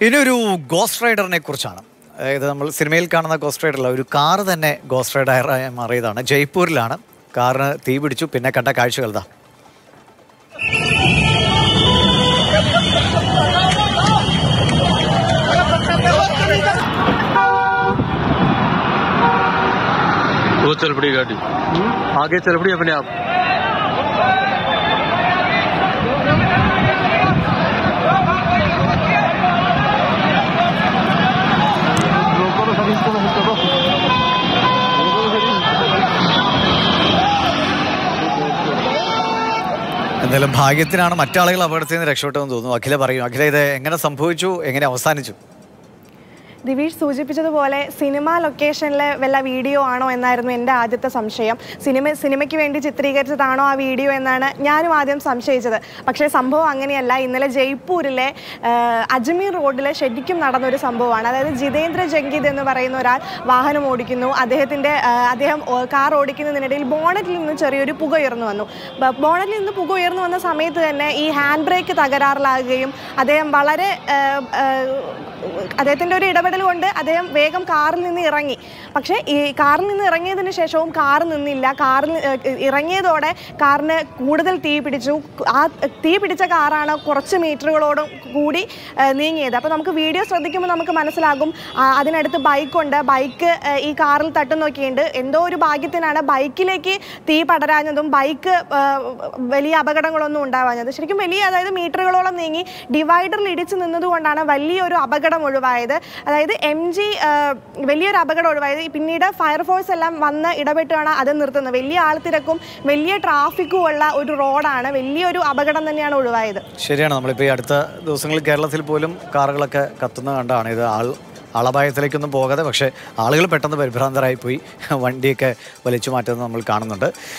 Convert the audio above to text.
ഇനി ഒരു ഗോസ്റ്റ് റൈഡറിനെ കുറിച്ചാണ് അതായത് നമ്മൾ സിനിമയിൽ കാണുന്ന ഗോസ്റ്റ് റൈഡറല്ല ഒരു കാർ തന്നെ ഗോസ്റ്റ് റൈഡറായി മാറിയതാണ് ജയ്പൂരിലാണ് കാറിന് തീ പിടിച്ചു പിന്നെ കണ്ട കാഴ്ചകൾ ഇതാ वो चल पड़ी गाड़ी आगे चल पड़ी अपने आप എന്തായാലും ഭാഗ്യത്തിനാണ് മറ്റാളുകൾ അപകടത്തിൽ നിന്ന് രക്ഷപ്പെട്ടതെന്ന് തോന്നുന്നു അഖില പറയും അഖില ഇത് എങ്ങനെ സംഭവിച്ചു എങ്ങനെ അവസാനിച്ചു ദിവീഷ് സൂചിപ്പിച്ചതുപോലെ സിനിമ ലൊക്കേഷനിലെ വല്ല വീഡിയോ ആണോ എന്നായിരുന്നു എൻ്റെ ആദ്യത്തെ സംശയം സിനിമ സിനിമയ്ക്ക് വേണ്ടി ചിത്രീകരിച്ചതാണോ ആ വീഡിയോ എന്നാണ് ഞാനും ആദ്യം സംശയിച്ചത് പക്ഷേ സംഭവം അങ്ങനെയല്ല ഇന്നലെ ജയ്പൂരിലെ ആ, അജ്മീർ റോഡിൽ ശരിക്കും നടന്നൊരു സംഭവമാണ് അതായത് ജിതേന്ദ്ര ജംഗീദ് എന്ന് പറയുന്ന ഒരാൾ വാഹനം ഓടിക്കുന്നു അദ്ദേഹത്തിൻ്റെ ആ, അദ്ദേഹം ഓ- കാർ ഓടിക്കുന്നതിനിടയിൽ ബോണറ്റിൽ നിന്ന് ചെറിയൊരു പുക ഉയർന്നു വന്നു ബ- ബോണറ്റിൽ നിന്ന് പുക ഉയർന്നു വന്ന സമയത്ത് തന്നെ ഈ ഹാൻഡ് ബ്രേക്ക് തകരാറിലാകുകയും അദ്ദേഹം വളരെ ആ, ആ, അദ്ദേഹത്തിൻ്റെ ഒരു ഇടപെടൽ കൊണ്ട് അദ്ദേഹം വേഗം കാറിൽ നിന്ന് ഇറങ്ങി പക്ഷേ ഈ കാറിൽ നിന്ന് ഇറങ്ങിയതിന് ശേഷവും കാർ നിന്നില്ല കാറിൽ ഏഹ്, ഇറങ്ങിയതോടെ കാറിന് കൂടുതൽ തീ പിടിച്ചു ആ തീ പിടിച്ച കാറാണ് കുറച്ച് മീറ്ററുകളോടും കൂടി ഏഹ്, നീങ്ങിയത് അപ്പോൾ നമുക്ക് വീഡിയോ ശ്രദ്ധിക്കുമ്പോൾ നമുക്ക് മനസ്സിലാകും ആ, അതിനടുത്ത് ബൈക്കുണ്ട് ബൈക്ക് ഏഹ്, ഈ കാറിൽ തട്ടു നോക്കിയിട്ടുണ്ട് എന്തോ ഒരു ഭാഗ്യത്തിനാണ് ബൈക്കിലേക്ക് തീ പടരാഞ്ഞതും ബൈക്ക് ഏഹ്, വലിയ അപകടങ്ങളൊന്നും ഉണ്ടാവാഞ്ഞത് ശരിക്കും വലിയ അതായത് മീറ്ററുകളോളം നീങ്ങി ഡിവൈഡറിൽ ഇടിച്ച് നിന്നതുകൊണ്ടാണ് വലിയൊരു അപകടം ഒഴിവായത് അതായത് എം ജി വലിയൊരു അപകടം ഒഴിവായത് പിന്നീട് ഫയർഫോഴ്സ് എല്ലാം വന്ന് ഇടപെട്ടാണ് അത് നിർത്തുന്നത് വലിയ ആൾത്തിരക്കും വലിയ ട്രാഫിക്കും ഉള്ള ഒരു റോഡാണ് വലിയൊരു അപകടം തന്നെയാണ് ഒഴിവായത് ശരിയാണ് നമ്മളിപ്പോൾ ഈ അടുത്ത ദിവസങ്ങളിൽ കേരളത്തിൽ പോലും കാറുകളൊക്കെ കത്തുന്ന കണ്ടാണ് ഇത് ആൾ ആളപായത്തിലേക്കൊന്നും പോകാതെ പക്ഷേ ആളുകൾ പെട്ടെന്ന് പരിഭ്രാന്തരായി പോയി വണ്ടിയൊക്കെ വലിച്ചു മാറ്റുന്നത് നമ്മൾ കാണുന്നുണ്ട്